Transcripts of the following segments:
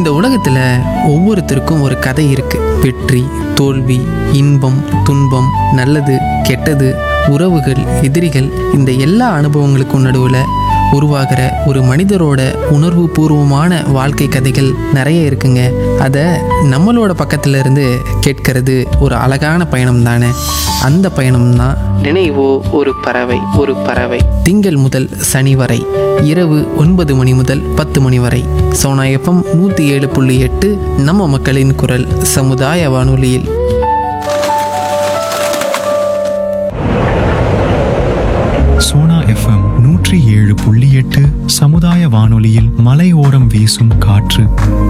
இந்த உலகத்தில் ஒவ்வொருத்தருக்கும் ஒரு கதை இருக்கு வெற்றி தோல்வி இன்பம் துன்பம் நல்லது கெட்டது உறவுகள் எதிரிகள் இந்த எல்லா அனுபவங்களுக்கும் நடுவில் உருவாகிற ஒரு மனிதரோட உணர்வு பூர்வமான வாழ்க்கை கதைகள் நிறைய இருக்குங்க அதை நம்மளோட பக்கத்துல இருந்து கேட்கறது ஒரு அழகான பயணம் தானே அந்த பயணம் தான் நினைவோ ஒரு பறவை ஒரு பறவை திங்கள் முதல் சனி வரை இரவு ஒன்பது மணி முதல் பத்து மணி வரை சோனா எஃப்எம் நூற்றி ஏழு புள்ளி எட்டு நம்ம மக்களின் குரல் சமுதாய வானொலியில் சோனா எஃப்எம் நூற்றி ஏழு புள்ளி எட்டு சமுதாய வானொலியில் மலையோரம் வீசும் காற்று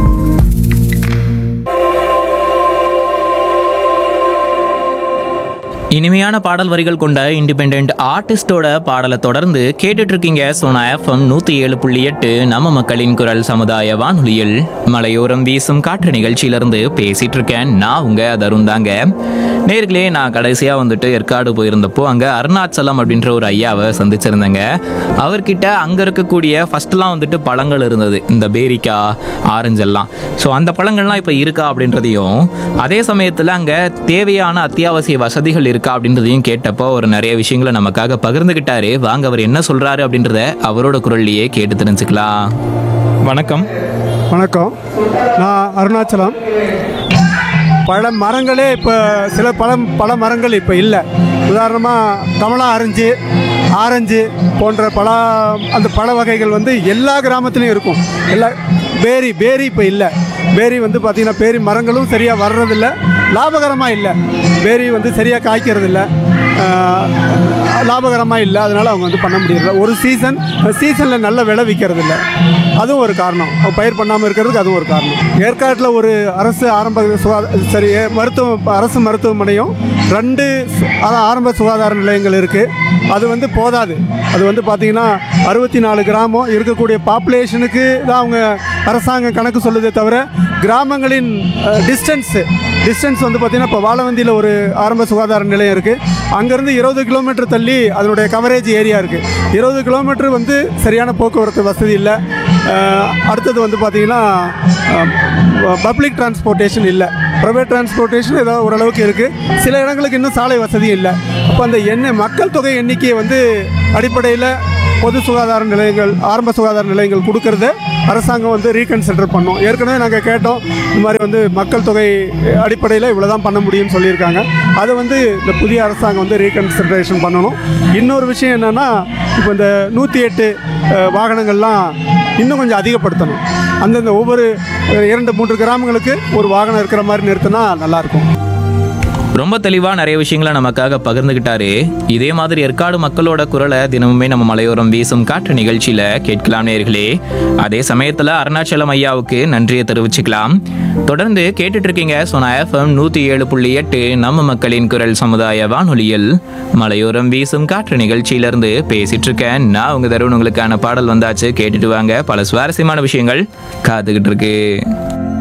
இனிமையான பாடல் வரிகள் கொண்ட இண்டிபெண்ட் ஆர்டிஸ்டோட பாடலை தொடர்ந்து கேட்டுட்டு இருக்கீங்க சோனா எஃப்எம் நூத்தி ஏழு புள்ளி எட்டு நம்ம மக்களின் குரல் சமுதாய வானொலியில் மலையோரம் வீசும் காற்று நிகழ்ச்சியிலிருந்து பேசிட்டு இருக்கேன் நான் உங்க தருண் தாங்க நேர்களே நான் கடைசியா வந்துட்டு ஏற்காடு போயிருந்தப்போ அங்க அருணாச்சலம் அப்படின்ற ஒரு ஐயாவை சந்திச்சிருந்தேங்க அவர்கிட்ட அங்க இருக்கக்கூடிய ஃபர்ஸ்ட்லாம் வந்துட்டு பழங்கள் இருந்தது இந்த பேரிக்காய் ஆரஞ்சு எல்லாம் ஸோ அந்த பழங்கள்லாம் இப்போ இருக்கா அப்படின்றதையும் அதே சமயத்தில் அங்கே தேவையான அத்தியாவசிய வசதிகள் இருக்கா அப்படின்றதையும் கேட்டப்போ ஒரு நிறைய விஷயங்களை நமக்காக பகிர்ந்துக்கிட்டாரு வாங்க அவர் என்ன சொல்றாரு அப்படின்றத அவரோட குரல்லையே கேட்டு தெரிஞ்சுக்கலாம் வணக்கம் வணக்கம் நான் அருணாச்சலம் பழ மரங்களே இப்போ சில பழம் பல மரங்கள் இப்போ இல்லை உதாரணமாக கமலா ஆரஞ்சு ஆரஞ்சு போன்ற பல அந்த பழ வகைகள் வந்து எல்லா கிராமத்துலேயும் இருக்கும் எல்லா பேரி பேரி இப்போ இல்லை பேரி வந்து பார்த்திங்கன்னா பேரி மரங்களும் சரியாக வர்றதில்ல லாபகரமாக இல்லை பேரி வந்து சரியாக காய்க்கிறதில்ல லாபகரமாக இல்லை அதனால் அவங்க வந்து பண்ண முடியறதில்ல ஒரு சீசன் சீசனில் நல்ல விலை விற்கிறது இல்லை அதுவும் ஒரு காரணம் அவங்க பயிர் பண்ணாமல் இருக்கிறதுக்கு அதுவும் ஒரு காரணம் ஏற்காட்டில் ஒரு அரசு ஆரம்ப சுகாதார சரி ஏ- மருத்துவ அரசு மருத்துவமனையும் ரெண்டு சு- அதான் ஆரம்ப சுகாதார நிலையங்கள் இருக்குது அது வந்து போதாது அது வந்து பார்த்திங்கன்னா அறுபத்தி நாலு கிராமம் இருக்கக்கூடிய பாப்புலேஷனுக்கு தான் அவங்க அரசாங்கம் கணக்கு சொல்லுதே தவிர கிராமங்களின் டிஸ்டன்ஸு டிஸ்டன்ஸ் வந்து பார்த்திங்கன்னா இப்போ வாழவந்தியில் ஒரு ஆரம்ப சுகாதார நிலையம் இருக்குது அங்கேருந்து இருபது கிலோமீட்டர் தள்ளி அதனுடைய கவரேஜ் ஏரியா இருக்குது இருபது கிலோமீட்டர் வந்து சரியான போக்குவரத்து வசதி இல்லை அஹ், அடுத்தது வந்து பார்த்திங்கன்னா பப்ளிக் டிரான்ஸ்போர்ட்டேஷன் இல்லை ப்ரைவேட் டிரான்ஸ்போர்ட்டேஷன் ஏதோ ஓரளவுக்கு இருக்குது சில இடங்களுக்கு இன்னும் சாலை வசதி இல்லை அப்போ அந்த எண்ணெய் மக்கள் தொகை எண்ணிக்கையை வந்து அடிப்படையில் பொது சுகாதார நிலையங்கள் ஆரம்ப சுகாதார நிலையங்கள் கொடுக்கறத அரசாங்கம் வந்து ரீகன்சிடர் பண்ணோம் ஏற்கனவே நாங்கள் கேட்டோம் இந்த மாதிரி வந்து மக்கள் தொகை அடிப்படையில் இவ்வளோ தான் பண்ண முடியும்னு சொல்லியிருக்காங்க அதை வந்து இந்த புதிய அரசாங்கம் வந்து ரீகன்சிடரேஷன் பண்ணணும் இன்னொரு விஷயம் என்னென்னா இப்போ இந்த நூற்றி எட்டு அஹ், வாகனங்கள்லாம் இன்னும் கொஞ்சம் அதிகப்படுத்தணும் அந்தந்த ஒவ்வொரு அஹ், இரண்டு மூன்று கிராமங்களுக்கு ஒரு வாகனம் இருக்கிற மாதிரி நிறுத்தினா நல்லாயிருக்கும் ரொம்ப தெளிவா நிறைய விஷயங்களை நமக்காக பகிர்ந்துகிட்டாரு இதே மாதிரி ஏற்காடு மக்களோட குரலை தினமுமே நம்ம மலையோரம் வீசும் காற்று நிகழ்ச்சியில கேட்கலாம் நேர்களே அதே சமயத்துல அருணாச்சலம் ஐயாவுக்கு நன்றியை தெரிவிச்சுக்கலாம் தொடர்ந்து கேட்டுட்டு இருக்கீங்க சோனா எஃப்எம் நூத்தி ஏழு புள்ளி எட்டு நம்ம மக்களின் குரல் சமுதாய வானொலியில் மலையோரம் வீசும் காற்று நிகழ்ச்சியிலிருந்து பேசிட்டு இருக்கேன் நான் உங்க தருண் உங்களுக்கான பாடல் வந்தாச்சு கேட்டுட்டு வாங்க பல சுவாரஸ்யமான விஷயங்கள் காத்துக்கிட்டு இருக்கு